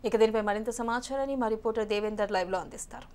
ఇక దీనిపై మరింత సమాచారాన్ని మా రిపోర్టర్ దేవేందర్ లైవ్ లో అందిస్తారు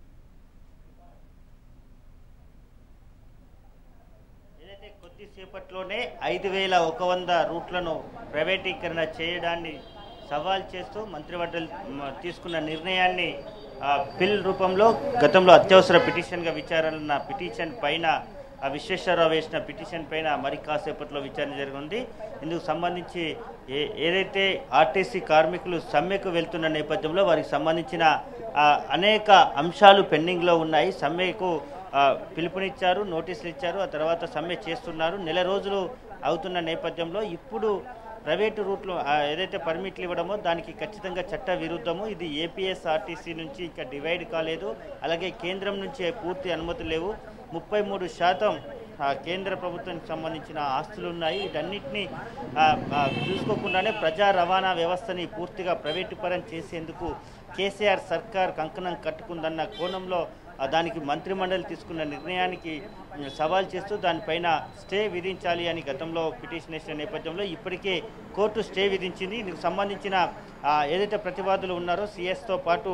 ఏదైతే కొద్దిసేపట్లోనే ఐదు వేల ఒక వంద రూట్లను ప్రైవేటీకరణ చేయడాన్ని సవాల్ చేస్తూ మంత్రివర్గం మ, తీసుకున్న నిర్ణయాన్ని ఆ, బిల్ రూపంలో గతంలో అత్యవసర పిటిషన్గా విచారణ పిటిషన్ పైన ఆ విశ్వేశ్వరరావు వేసిన పిటిషన్ పైన మరి కాసేపట్లో విచారణ జరిగింది ఇందుకు సంబంధించి ఏ ఏదైతే ఆర్టీసీ కార్మికులు సమ్మెకు వెళ్తున్న నేపథ్యంలో వారికి సంబంధించిన ఆ, అనేక అంశాలు పెండింగ్లో ఉన్నాయి సమ్మెకు ఆ, పిలుపునిచ్చారు నోటీసులు ఇచ్చారు ఆ తర్వాత సమ్మె చేస్తున్నారు నెల రోజులు అవుతున్న నేపథ్యంలో ఇప్పుడు ప్రైవేటు రూట్లు ఆ, ఏదైతే పర్మిట్లు ఇవ్వడమో దానికి ఖచ్చితంగా చట్ట విరుద్ధము ఇది ఏపీఎస్ ఆర్టీసీ నుంచి ఇంకా డివైడ్ కాలేదు అలాగే కేంద్రం నుంచి పూర్తి అనుమతులు లేవు ముప్పై మూడు శాతం ఆ, కేంద్ర ప్రభుత్వానికి సంబంధించిన ఆస్తులు ఉన్నాయి వీటన్నిటిని ఆ, ఆ, చూసుకోకుండానే ప్రజా రవాణా వ్యవస్థని పూర్తిగా ప్రైవేటు పరం చేసేందుకు కేసీఆర్ సర్కార్ కంకణం కట్టుకుందన్న కోణంలో ఆ, దానికి మంత్రిమండలి తీసుకున్న నిర్ణయానికి ఉమ్, సవాల్ చేస్తూ దానిపైన స్టే విధించాలి అని గతంలో పిటిషన్ వేసిన నేపథ్యంలో ఇప్పటికే కోర్టు స్టే విధించింది ఇందుకు సంబంధించిన ఆ, ఏదైతే ప్రతివాదులు ఉన్నారో సిఎస్తో పాటు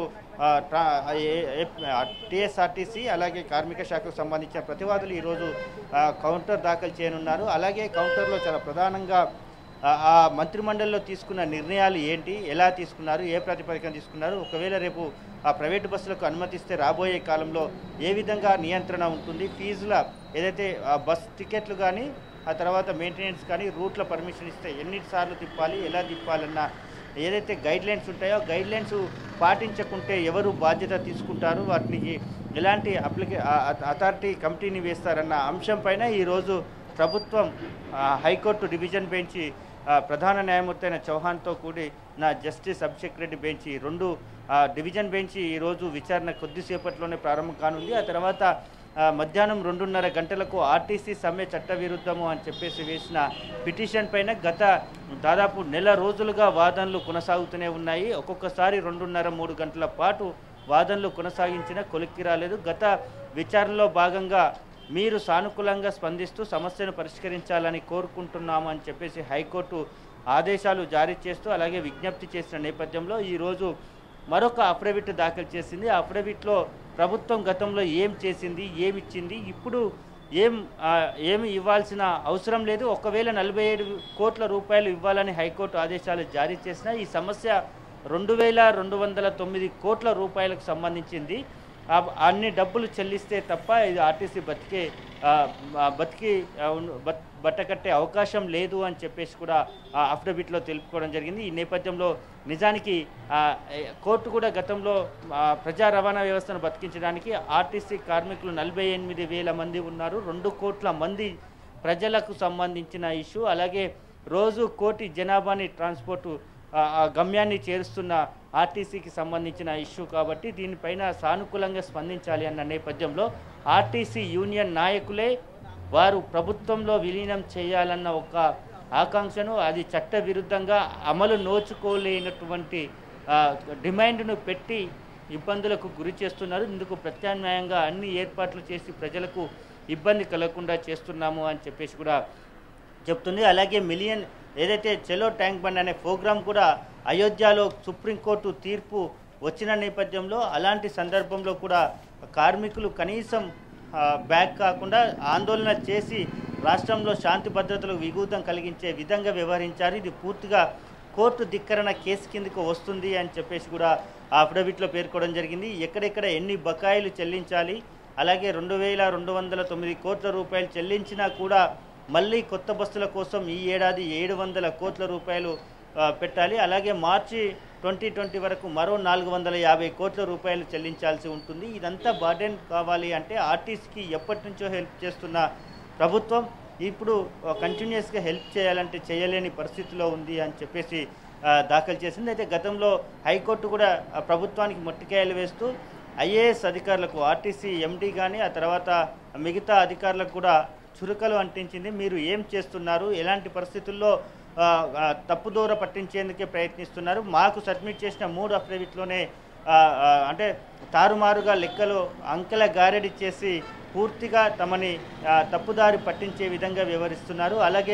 టిఎస్ఆర్టీసీ అలాగే కార్మిక శాఖకు సంబంధించిన ప్రతివాదులు ఈరోజు ఆ, కౌంటర్ దాఖలు చేయనున్నారు అలాగే కౌంటర్లో చాలా ప్రధానంగా ఆ ఆ మంత్రిమండలిలో తీసుకున్న నిర్ణయాలు ఏంటి ఎలా తీసుకున్నారు ఏ ప్రాతిపదికన తీసుకున్నారు ఒకవేళ రేపు ఆ ప్రైవేటు బస్సులకు అనుమతిస్తే రాబోయే కాలంలో ఏ విధంగా నియంత్రణ ఉంటుంది ఫీజుల ఏదైతే ఆ బస్ టికెట్లు కానీ ఆ తర్వాత మెయింటెనెన్స్ కానీ రూట్ల పర్మిషన్ ఇస్తే ఎన్నిసార్లు తిప్పాలి ఎలా తిప్పాలన్న ఏదైతే గైడ్ లైన్స్ ఉంటాయో గైడ్ లైన్స్ పాటించకుంటే ఎవరు బాధ్యత తీసుకుంటారు వాటికి ఎలాంటి అప్లికే అథారిటీ కమిటీని వేస్తారన్న అంశం పైన ఈరోజు ప్రభుత్వం ఆ, హైకోర్టు డివిజన్ బెంచి ఆ, ప్రధాన న్యాయమూర్తి అయిన చౌహాన్తో కూడి నా జస్టిస్ అభిషేక్ రెడ్డి బెంచి రెండు ఆ, డివిజన్ బెంచి ఈరోజు విచారణ కొద్దిసేపట్లోనే ప్రారంభం కానుంది ఆ తర్వాత ఆ, మధ్యాహ్నం రెండున్నర గంటలకు ఆర్టీసీ సమ్మె చట్టవిరుద్ధము అని చెప్పేసి వేసిన పిటిషన్ పైన గత దాదాపు నెల రోజులుగా వాదనలు కొనసాగుతూనే ఉన్నాయి ఒక్కొక్కసారి రెండున్నర మూడు గంటల పాటు వాదనలు కొనసాగించిన కొలిక్కి రాలేదు గత విచారణలో భాగంగా మీరు సానుకూలంగా స్పందిస్తూ సమస్యను పరిష్కరించాలని కోరుకుంటున్నాము అని చెప్పేసి హైకోర్టు ఆదేశాలు జారీ చేస్తూ అలాగే విజ్ఞప్తి చేసిన నేపథ్యంలో ఈరోజు మరొక అఫిడవిట్ దాఖలు చేసింది ఆ అఫిడవిట్లో ప్రభుత్వం గతంలో ఏం చేసింది ఏమిచ్చింది ఇప్పుడు ఏం ఆ, ఏమి ఇవ్వాల్సిన అవసరం లేదు ఒకవేళ నలభై ఏడు కోట్ల రూపాయలు ఇవ్వాలని హైకోర్టు ఆదేశాలు జారీ చేసినా ఈ సమస్య రెండు వేల రెండు వందల తొమ్మిది కోట్ల రూపాయలకు సంబంధించింది ఆ- అన్ని డబ్బులు చెల్లిస్తే తప్ప ఇది ఆర్టీసీ బతికే ఆ, ఆ, బతికి ఆ, ఉన్- బత్- బట్టకట్టే అవకాశం లేదు అని చెప్పేసి కూడా ఆ అఫిడవిట్లో తెలుపుకోవడం జరిగింది ఈ నేపథ్యంలో నిజానికి ఆ, ఏ, కోర్టు కూడా గతంలో ఆ, ప్రజా రవాణా వ్యవస్థను బతికించడానికి ఆర్టీసీ కార్మికులు నలభై ఎనిమిది వేల మంది ఉన్నారు రెండు కోట్ల మంది ప్రజలకు సంబంధించిన ఇష్యూ అలాగే రోజు కోటి జనాభాని ట్రాన్స్పోర్టు ఆ, ఆ గమ్యాన్ని చేరుస్తున్న ఆర్టీసీకి సంబంధించిన ఇష్యూ కాబట్టి దీనిపైన సానుకూలంగా స్పందించాలి అన్న నేపథ్యంలో ఆర్టీసీ యూనియన్ నాయకులే వారు ప్రభుత్వంలో విలీనం చేయాలన్న ఒక ఆకాంక్షను అది చట్ట విరుద్ధంగా అమలు నోచుకోలేనటువంటి ఆ, డిమాండ్ను పెట్టి ఇబ్బందులకు గురి చేస్తున్నారు ఇందుకు ప్రత్యామ్నాయంగా అన్ని ఏర్పాట్లు చేసి ప్రజలకు ఇబ్బంది కలగకుండా చేస్తున్నాము అని చెప్పేసి కూడా చెప్తుంది అలాగే మిలియన్ ఏదైతే చెలో ట్యాంక్ బండ్ అనే ప్రోగ్రాం కూడా అయోధ్యలో సుప్రీంకోర్టు తీర్పు వచ్చిన నేపథ్యంలో అలాంటి సందర్భంలో కూడా కార్మికులు కనీసం ఆ, బ్యాక్ కాకుండా ఆందోళన చేసి రాష్ట్రంలో శాంతి భద్రతలకు విఘూతం కలిగించే విధంగా వ్యవహరించారు ఇది పూర్తిగా కోర్టు ధిక్కరణ కేసు కిందకు వస్తుంది అని చెప్పేసి కూడా ఆ అఫిడవిట్లో పేర్కోవడం జరిగింది ఎక్కడెక్కడ ఎన్ని బకాయిలు చెల్లించాలి అలాగే రెండు వేల రెండు వందల తొమ్మిది కోట్ల రూపాయలు చెల్లించినా కూడా మళ్ళీ కొత్త బస్సుల కోసం ఈ ఏడాది ఏడు వందల కోట్ల రూపాయలు ఆ, పెట్టాలి అలాగే మార్చి ట్వంటీ ట్వంటీ వరకు మరో నాలుగు వందల యాభై కోట్ల రూపాయలు చెల్లించాల్సి ఉంటుంది ఇదంతా బర్డెన్ కావాలి అంటే ఆర్టీసీకి ఎప్పటి నుంచో హెల్ప్ చేస్తున్న ప్రభుత్వం ఇప్పుడు కంటిన్యూస్గా హెల్ప్ చేయాలంటే చేయలేని పరిస్థితిలో ఉంది అని చెప్పేసి ఆ, దాఖలు చేసింది అయితే గతంలో హైకోర్టు కూడా ఆ, ప్రభుత్వానికి మొట్టికాయలు వేస్తూ ఐఏఎస్ అధికారులకు ఆర్టీసీ ఎండీ కానీ ఆ తర్వాత మిగతా అధికారులకు కూడా చురుకలు అంటించింది మీరు ఏం చేస్తున్నారు ఎలాంటి పరిస్థితుల్లో ఆ, ఆ, తప్పుదోర పట్టించేందుకే ప్రయత్నిస్తున్నారు మాకు సబ్మిట్ చేసిన మూడు అఫిడవిట్లోనే ఆ, ఆ, అంటే తారుమారుగా లెక్కలు అంకెల గారెడి చేసి పూర్తిగా తమని ఆ, తప్పుదారి పట్టించే విధంగా వ్యవహరిస్తున్నారు అలాగే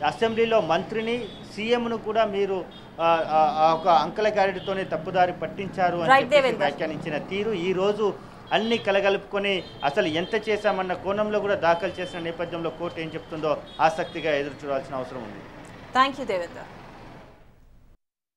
అసెంబ్లీలో మంత్రిని సీఎంను కూడా మీరు ఆ, ఆ, ఆ ఒక అంకల గారితోనే తప్పుదారి పట్టించారు అని Right, చెప్పేసి దేవేందర్. వ్యాఖ్యానించిన తీరు ఈ రోజు అన్ని కలగలుపుకొని అసలు ఎంత చేశామన్న కోణంలో కూడా దాఖలు చేసిన నేపథ్యంలో కోర్టు ఏం చెప్తుందో ఆసక్తిగా ఎదురు చూడాల్సిన అవసరం ఉంది థ్యాంక్ యూ దేవేందర్